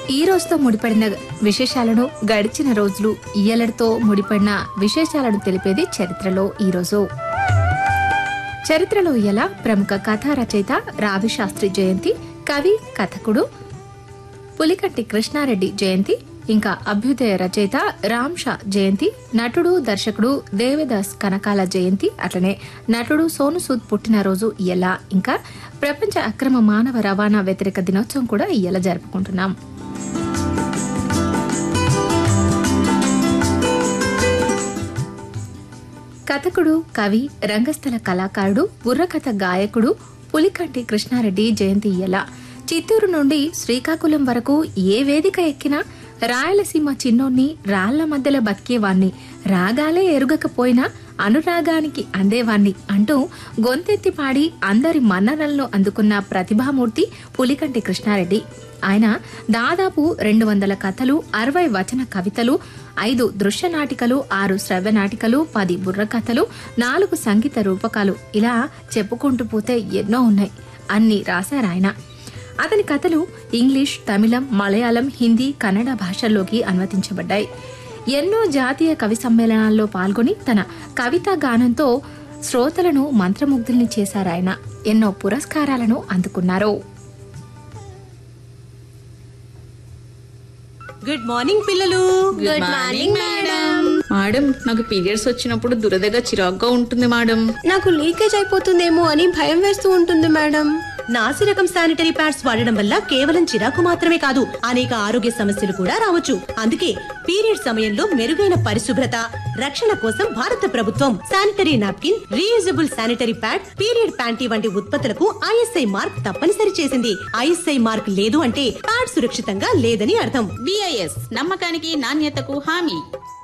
ఈ రోజుతో ముడిపడిన విశేషాలను గడిచిన రోజులు ఇయ్యలతో ముడిపడిన విశేషాలను తెలిపేది చరిత్రలో ఈ రోజు చరిత్రలో ఇయ్యల ప్రముఖ కథా రచయిత రావి శాస్త్రి జయంతి కవి కథకుడు పులికట్టి కృష్ణారెడ్డి జయంతి ఇంకా అభ్యుదయ రచయిత రామ్ షా జయంతి నటుడు దర్శకుడు దేవదాస్ కనకాల జయంతి అట్లనే నటుడు సోను సూద్ పుట్టినరోజు ఇయ్యల ఇంకా ప్రపంచ అక్రమ మానవ రవాణా వ్యతిరేక దినోత్సవం కూడా ఇయ్యల జరుపుకుంటున్నాం కథకుడు కవి రంగస్థల కళాకారుడు బుర్రకథ గాయకుడు పులికంటి కృష్ణారెడ్డి జయంతి ఇయ్యల చిత్తూరు నుండి శ్రీకాకుళం వరకు ఏ వేదిక ఎక్కినా రాయలసీమ చిన్నోన్ని రాళ్ల మధ్యలో బతికేవాణ్ణి రాగాలే ఎరుగకపోయినా అనురాగానికి అందేవాణ్ణి అంటూ గొంతెత్తి పాడి అందరి మన్ననలను అందుకున్న ప్రతిభామూర్తి పులికంటి కృష్ణారెడ్డి ఆయన దాదాపు రెండు వందల కథలు అరవై వచన కవితలు ఐదు దృశ్య నాటికలు ఆరు శ్రవ్య నాటికలు పది బుర్ర కథలు నాలుగు సంగీత రూపకాలు ఇలా చెప్పుకుంటూ పోతే ఎన్నో ఉన్నాయి అన్ని రాశారాయన అతని కథలు ఇంగ్లీష్ తమిళం మలయాళం హిందీ కన్నడ భాషల్లోకి అనువదించబడ్డాయి ఎన్నో జాతీయ కవి సమ్మేళనాల్లో పాల్గొని తన కవితా గానంతో శ్రోతలను మంత్రముగ్ధుల్ని చేశారాయన ఎన్నో పురస్కారాలను అందుకున్నారు గుడ్ మార్నింగ్ పిల్లలు గుడ్ మార్నింగ్ మేడం మేడం నాకు పీరియడ్స్ వచ్చినప్పుడు దురదగా చిరాగ్గా ఉంటుంది మేడం నాకు లీకేజ్ అయిపోతుందేమో అని భయం వేస్తూ ఉంటుంది మేడం నాసి రకం శానిటరీ ప్యాడ్స్ వాడడం వల్ల కేవలం చిరాకు మాత్రమే కాదు అనేక ఆరోగ్య సమస్యలు కూడా రావచ్చు అందుకే పీరియడ్ సమయంలో మెరుగైన పరిశుభ్రత రక్షణ కోసం భారత ప్రభుత్వం sanitary napkin reusable sanitary pad period panty వంటి ఉత్పత్తులకు ఐఎస్ఐ మార్క్ తప్పనిసరి చేసింది ఐఎస్ఐ మార్క్ లేదు అంటే ప్యాడ్ సురక్షితంగా లేదని అర్థం బిఐఎస్ నమ్మకానికి నాణ్యతకు హామీ